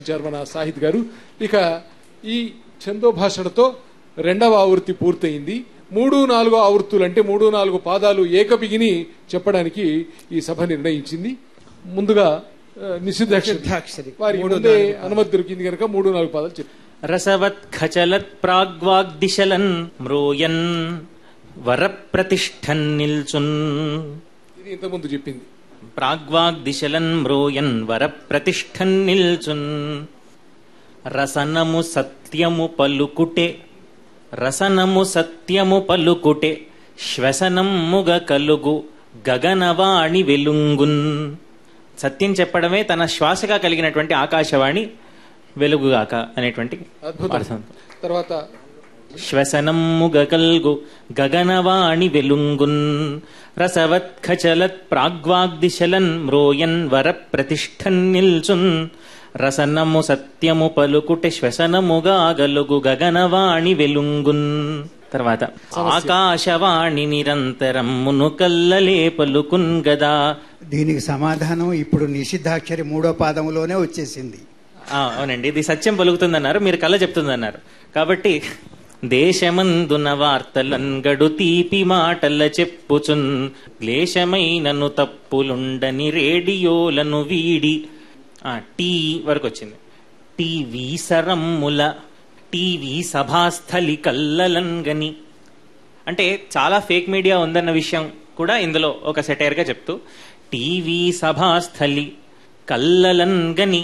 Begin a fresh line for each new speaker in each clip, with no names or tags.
ఇచ్చారు మన సాహిత్ గారు ఇక ఈ ఛందో భాషణతో రెండవ ఆవృత్తి పూర్తయింది మూడు నాలుగు ఆవృత్తులు అంటే మూడు నాలుగు పాదాలు ఏకబిగిని చెప్పడానికి ఈ సభ నిర్ణయించింది ముందుగా ఆ, నిషిద్ధాక్షరి
నిషిద్ధాక్షరి.
వారి
మూడు
ముందే
నాలుగు పాదాలు.
అనుమతి దొరికింది కనుక మూడు నాలుగు పాదాలు చెప్పి
రసవత్ఖచలత్ ప్రాగ్వాగ్దిశలన్ మ్రోయన్ వరప్రతిష్ఠన్ నిల్చున్
ఇది ఇంతకుముందు చెప్పింది
ప్రాగ్వాగ్దిశలన్ మ్రోయన్ వరప్రతిష్ఠన్ నిల్చున్ రసనము సత్యము పలుకుటే రసనము సత్యము పలుకుటే శ్వసనమ్ముగ కలుగు గగనవాణి వెలుంగున్ సత్యం చెప్పడమే తన శ్వాసగా కలిగినటువంటి ఆకాశవాణి వెలుగుగాక అనేటువంటి
అద్భుతం
అర్థం
తర్వాత
శ్వసనమ్ముగ కల్గు గగనవాణి వెలుంగున్ రసవత్ఖచలత్ ప్రాగ్వాగ్దిశలన్ మ్రోయన్ వర ప్రతిష్ఠన్ నిల్చున్ రసనము సత్యము పలుకుట శ్వసనముగా గలుగు గగనవాణి వెలుంగున్ తర్వాత ఆకాశవాణి నిరంతరమ్మును కల్లలే పలుకున్ గదా
దీనికి సమాధానం ఇప్పుడు నిషిద్ధాక్షరి మూడో పాదంలోనే వచ్చేసింది
ఆ, అవునండి ఇది సత్యం పలుకుతుందన్నారు మీరు కళ్ళ చెప్తుందన్నారు కాబట్టి దేశమందున వార్తలన్ గడు తీపి మాటల చెప్పుచున్ క్లేశమైనను తప్పులుండని రేడియోలను వీడి ఆ, టీ వరకు వచ్చింది టీవీ సరమ్ముల టీవీ సభాస్థలి కల్లలంగని అంటే చాలా ఫేక్ మీడియా ఉందన్న విషయం కూడా ఇందులో ఒక సెటైర్ గా చెప్తూ టీవీ సభాస్థలి కల్లలంగని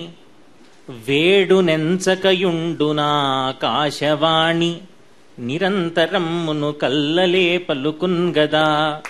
వేడునెంచకయుండునాకాశవాణి నిరంతరమ్మును కల్లలే పలుకున్ గదా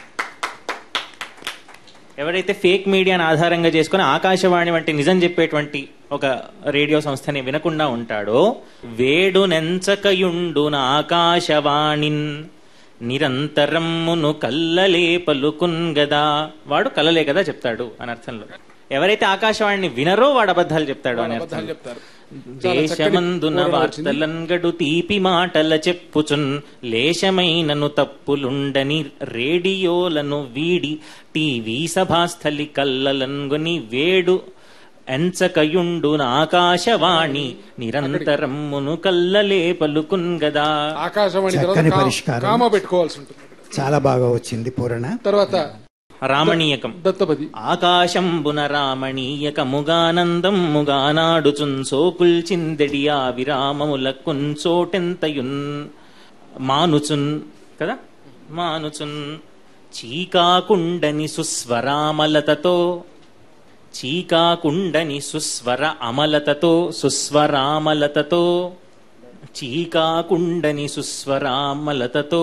ఎవరైతే ఫేక్ మీడియాను ఆధారంగా చేసుకుని ఆకాశవాణి వంటి నిజం చెప్పేటువంటి ఒక రేడియో సంస్థని వినకుండా ఉంటాడో వేడునెంచకయుండున ఆకాశవాణిన్ నిరంతరమ్మును కల్లలే పలుకున్ గదా వాడు కల్లలే కదా చెప్తాడు అని అర్థంలో ఎవరైతే ఆకాశవాణిని వినరో వాడు అబద్ధాలు చెప్తాడు అని అర్థం
అబద్ధాలు చెప్తారు చాలా చక్కని
దేశమందున
వివరణ వచ్చింది.
వార్తలంగడు తీపి మాటల చెప్పుచున్ లేశమైనను తప్పులుండని రేడియోలను వీడి టీవీ సభాస్థలి కల్లలంగుని వేడు ఎంచకయుండున ఆకాశవాణి నిరంతరమ్మును కల్లలే పలుకున్ గదా
ఆకాశవాణి తర్వాత
చక్కని
కా-
పరిష్కారం.
కామ పెట్టుకోవాల్సి ఉంటుంది
చాలా బాగా వచ్చింది పూరణ
తర్వాత
రామణీయకం
దత్తపది
ఆకాశంబున రామణీయకముగానందం ముగానాడుచున్ సోకుల్చిందెడి ఆ విరామముల కుంచోటెంతయున్ మానుచున్ కదా మానుచున్ చీకాకుండని సుస్వరామలతతో చీకాకుండని సుస్వర అమలతతో సుస్వరామలతతో చీకాకుండని సుస్వరామలతతో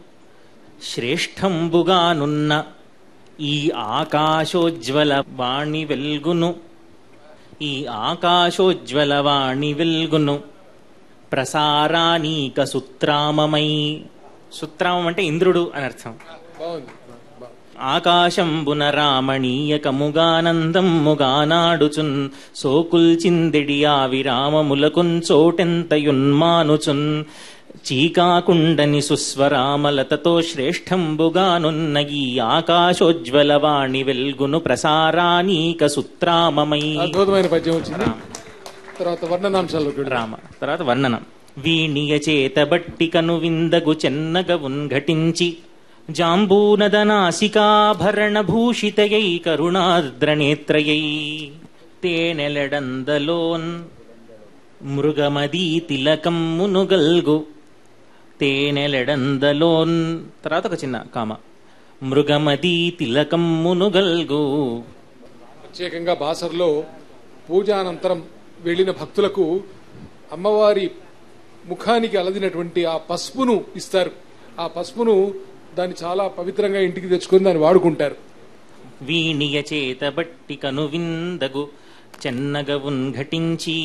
శ్రేష్టంబుగానున్న ఈ ఆకాశోజ్వల వాణి వెల్గును ఈ ఆకాశోజ్వల వాణి వెల్గును ప్రసారానీక సుత్రామమై సుత్రామం అంటే ఇంద్రుడు అని అర్థం
బాగుంది బా-
ఆకాశంబున రామణీయకముగానందం ముగానాడుచున్ సోకుల్చిందెడి ఆ విరామములకున్ చోటెంతయున్మానుచున్ చీకాకుండని సుస్వరామలతతో శ్రేష్టంబుగానున్న ఈ ఆకాశోజ్వల వాణి వెల్గును ప్రసారానీక సుత్రామమై
అద్భుతమైన పద్యం వచ్చింది తర్వాత వర్ణనాంశాల్లోకి వెళ్దాం.
రామ తర్వాత వర్ణనం వీణియ చేత బట్టికను విందగు చెన్నగ ఉన్ఘటించి జాంబూనదనాసికాభరణ భూషితయై కరుణార్ద్రనేత్రయై తేనెలడందలోన్ మృగమదీ తిలకమ్మునుగల్గు తేనెలడందలోన్ తర్వాత ఒక చిన్న కామ మృగమదీ తిలకమ్మునుగల్గు
ప్రత్యేకంగా బాసర్లో పూజానంతరం వెళ్ళిన భక్తులకు అమ్మవారి ముఖానికి అలదినటువంటి ఆ పసుపును ఇస్తారు ఆ పసుపును దాన్ని చాలా పవిత్రంగా ఇంటికి తెచ్చుకొని దాన్ని వాడుకుంటారు
వీణియ చేత బట్టికను విందగు చెన్నగ ఉన్ఘటించి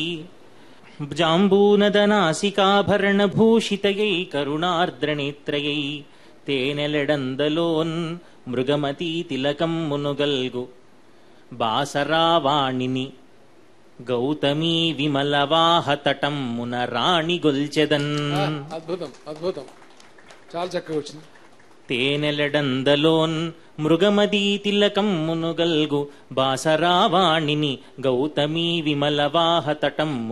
జాంబూనదనాసికాభరణ భూషితయై కరుణార్ద్రనేత్రయై తేనెలెడందలోన్ మృగమతీ తిలకం మునుగల్గు బాసరావాణిని గౌతమీ విమలవాహతటం మున రాణి గొల్చెదన్
ఆ, అద్భుతం అద్భుతం చాలా చక్కగా వచ్చింది
తేనెలడందలోన్ మృగమదీ తిలకమ్మునుగల్గు బాసరావాణిని గౌతమీ విమలవాహ తటం